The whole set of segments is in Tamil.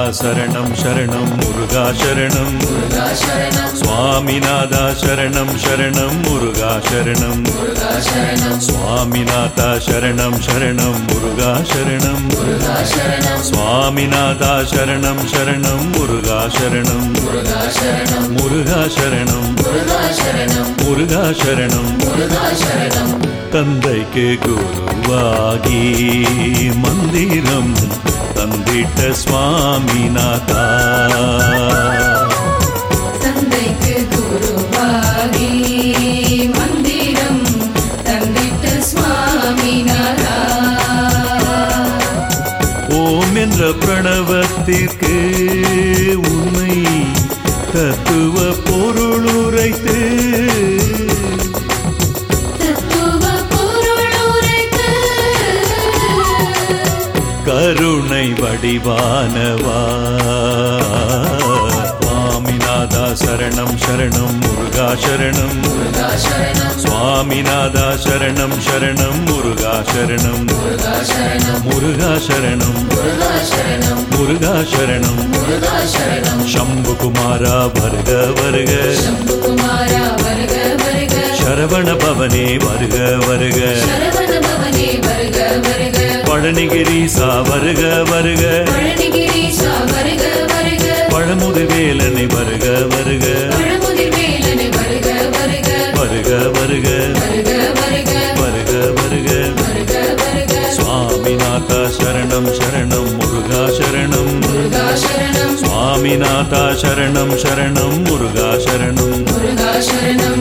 சரணம் சரணம் முருகா சரணம் முருகா சரணம் சுவாமிநாதா சரணம் சரணம் முருகா சரணம் முருகா சரணம் சுவாமிநாதா சரணம் சரணம் முருகா சரணம் முருகா சரணம் சுவாமிநாதா சரணம் சரணம் முருகா சரணம் முருகா சரணம் முருகா சரணம் முருகா சரணம் முருகா சரணம் முருகா சரணம் தந்தைக்கு குருவாகி மந்திரம் தந்திட்ட சுவாமிநாதா தந்தைக்கு குருவாகி மந்திரம் தந்திட்ட சுவாமிநாதா ஓம் என்ற பிரணவத்திற்கு உன்னை தத்துவ பொருளுரைத்து தத்துவ பொருளுரைத்து கருணை வடிவானவா சுவாமிநாதா சரணம் சரணம் முருகா சரணம் முருகா சரணம் சுவாமிநாதா சரணம் சரணம் முருகா சரணம் முருகா சரணம் முருகா சரணம் முருகா சரணம் முருகா சரணம் முருகா சரணம் சம்புகுமாரா வருக வருக சம்புகுமாரா வருக வருக சரவண பவனே வருக வருக சரவண பவனே வருக வருக பழனிகிரீசா வருக வருக பழனிகிரீசா வருக வருக பழமுதுவேலனை வருக வருக பழமுதிர் வேலனை வருக வருக வருக வருக வருக வருக வருக வருக வருக வருக சுவாமிநாதா சரணம் சரணம் முருகா சரணம் முருகா சரணம் சுவாமிநாதா சரணம் சரணம் முருகா சரணம் முருகா சரணம்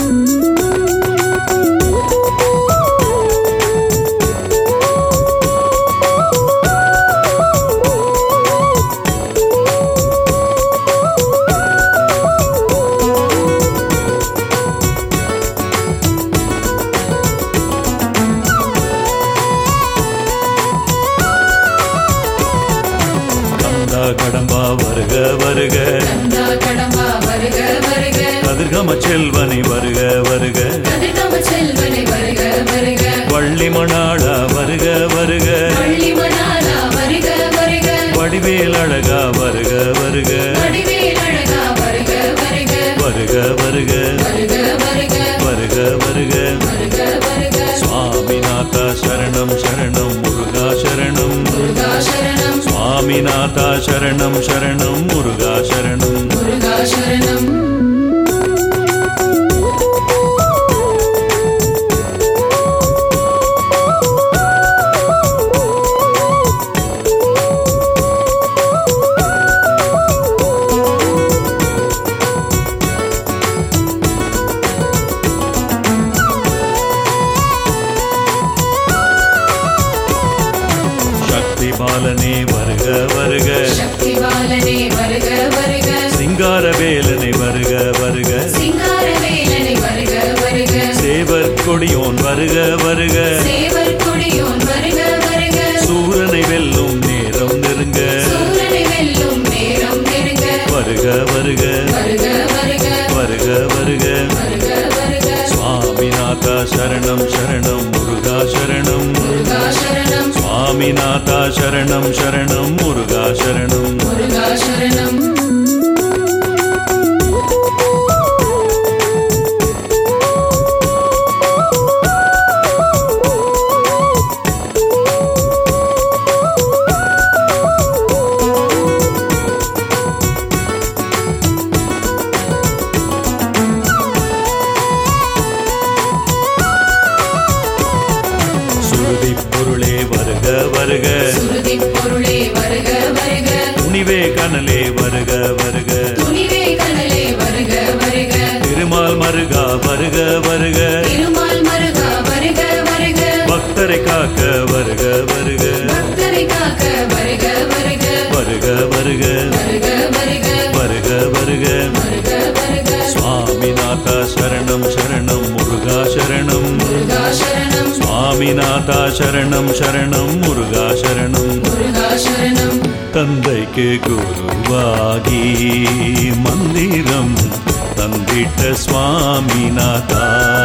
கந்தா கடம்பா வருக வருக கந்தா கடம்பா வருக வருக கதிர்கம செல்வனை வருக வருக கதிர்கம செல்வனை வருக வருக வள்ளி மணாளா வருக வருக பள்ளி மணாலா வருக வருக வடிவேல் அழகா வருக வருக வடிவேல் அழகா வருக வருக வருக வருக வருக வருக வருக வருக வருக வருக சுவாமிநாதா சரணம் சரணம் முருகா சரணம் முருகா சரணம் சுவாமிநாதா சரணம் சரணம் முருகா சரணம் முருகா சரணம் சக்தி பாலனே வருக வருக சக்தி பாலனே வருக வருக சிங்கார வேலனை வருக வருக சிங்கார வேலனை வருக வருக சேவர் கொடியோன் வருக வருக சேவர் கொடியோன் வருக வருக சூரனை வெல்லும் நேரம் நெருங்க சூரனை வெல்லும் நேரம் நெருங்க வருக வருக வருக வருக வருக வருக வருக வருக சுவாமிநாதா சரணம் சரணம் முருகா சரணம் முருகா சரணம் சுவாமிநாதா சரணம் சரணம் முருகா சரணம் முருகா சரணம் சுருதி பொருளே வருக வருக சுருதி பொருளே வருக வருக துணிவே கனலே வருக வருக துணிவே கனலே வருக வருக திருமால் மருகா வருக வருக திருமால் மருகா வருக வருக பக்தரை காக்க வருக வருக பக்தரை காக்க வருக வருக வருக வருக வருக வருக வருக வருக வருக வருக சுவாமிநாதா சரணம் சரணம் முருகா சரணம் முருகா சரணம் சுவாமிநாதா சரணம் சரணம் முருகா சரணம் முருகா சரணம் தந்தைக்கு குருவாகி மந்திரம் தந்திட்ட சுவாமிநாதா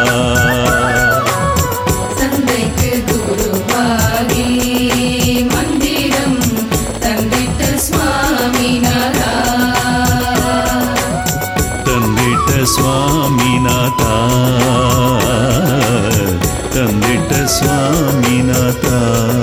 தந்தைக்கு குருவாகி மந்திரம் தந்திட்ட சுவாமி தந்திட்ட சுவாமிநாதா தந்திட்ட சுவாமிநாதா